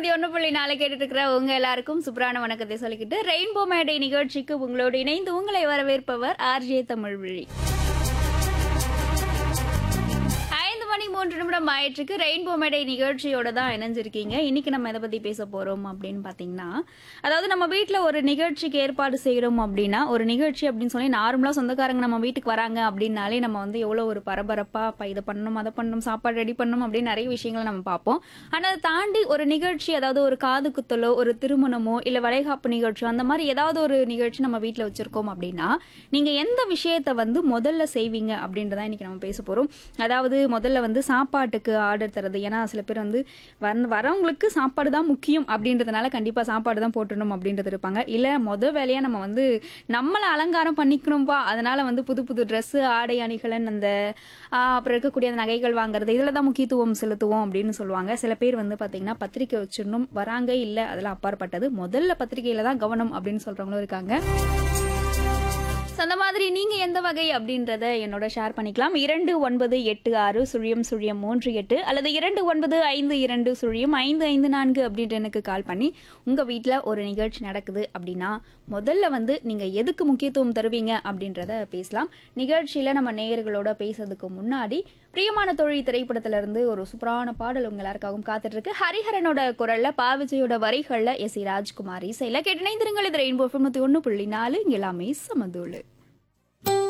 தொண்ணூத்தி ஒண்ணு புள்ளி நாலு கேட்டுட்டு இருக்கிற உங்க எல்லாருக்கும் சூப்பரான வணக்கத்தை சொல்லிக்கிட்டு ரெயின்போ மேடை நிகழ்ச்சிக்கு உங்களோடு இணைந்து உங்களை வரவேற்பவர் ஆர்ஜே தமிழ்விழி ஐந்து மணி மூன்று நிமிடம் ஆயிற்றுக்கு ரெயின்போ மேடை நிகழ்ச்சியோட தான் இணைஞ்சிருக்கீங்க இன்னைக்கு நம்ம எதை பத்தி பேச போறோம் அப்படின்னு பாத்தீங்கன்னா அதாவது நம்ம வீட்ல ஒரு நிகழ்ச்சிக்கு ஏற்பாடு செய்யறோம் அப்படின்னா ஒரு நிகழ்ச்சி அப்படின்னு சொல்லி நார்மலா சொந்தக்காரங்க நம்ம வீட்டுக்கு வராங்க அப்படின்னாலே நம்ம வந்து எவ்வளவு ஒரு பரபரப்பா அப்ப இதை பண்ணணும் அதை பண்ணணும் சாப்பாடு ரெடி பண்ணணும் அப்படின்னு நிறைய விஷயங்களை நம்ம பார்ப்போம் ஆனா அதை தாண்டி ஒரு நிகழ்ச்சி அதாவது ஒரு காது குத்தலோ ஒரு திருமணமோ இல்ல வளைகாப்பு நிகழ்ச்சியோ அந்த மாதிரி ஏதாவது ஒரு நிகழ்ச்சி நம்ம வீட்ல வச்சிருக்கோம் அப்படின்னா நீங்க எந்த விஷயத்தை வந்து முதல்ல செய்வீங்க அப்படின்றத இன்னைக்கு நம்ம பேச போறோம் அதாவது முதல்ல வந்து சாப்பாட்டுக்கு ஆர்டர் தரது ஏன்னா சில பேர் வந்து வர வரவங்களுக்கு சாப்பாடு தான் முக்கியம் அப்படின்றதுனால கண்டிப்பா சாப்பாடு தான் போட்டுடணும் அப்படின்றது இருப்பாங்க இல்ல முத வேலையா நம்ம வந்து நம்மளை அலங்காரம் பண்ணிக்கணும்பா அதனால வந்து புது புது Dress ஆடை அணிகலன் அந்த ஆஹ், அப்புறம் இருக்கக்கூடிய அந்த நகைகள் வாங்குறது இதுல தான் முக்கியத்துவம் செலுத்துவோம் அப்படின்னு சொல்லுவாங்க சில பேர் வந்து பாத்தீங்கன்னா பத்திரிக்கை வச்சிடணும் வராங்க இல்ல அதெல்லாம் அப்பாற்பட்டது முதல்ல பத்திரிக்கையில தான் கவனம் அப்படின்னு சொல்றவங்களும் இருக்காங்க So, அந்த மாதிரி நீங்க எந்த வகை அப்படின்றத என்னோட ஷேர் பண்ணிக்கலாம் இரண்டு ஒன்பது எட்டு ஆறு சுழியம் சுழியம் மூன்று எட்டு அல்லது இரண்டு ஒன்பது ஐந்து இரண்டு சுழியம் ஐந்து ஐந்து நான்கு அப்படின்ட்டு எனக்கு கால் பண்ணி உங்க வீட்ல ஒரு நிகழ்ச்சி நடக்குது அப்படின்னா முதல்ல வந்து நீங்க எதுக்கு முக்கியத்துவம் தருவீங்க அப்படின்றத பேசலாம் நிகழ்ச்சியில நம்ம நேயர்களோட பேசுறதுக்கு முன்னாடி பிரியமான தொழில் திரைப்படத்துல இருந்து ஒரு சூப்பரான பாடல் உங்க எல்லாருக்காகவும் காத்துட்டு இருக்கு ஹரிஹரனோட குரல்ல பாவிஜயோட வரிகள்ல எஸ் சி ராஜ்குமார் இசையில கேட்டு இணைந்திருங்கள் இது ரெயின்போ தொண்ணூத்தி ஒண்ணு புள்ளி நாலு இங்க எல்லாமே சமதூளு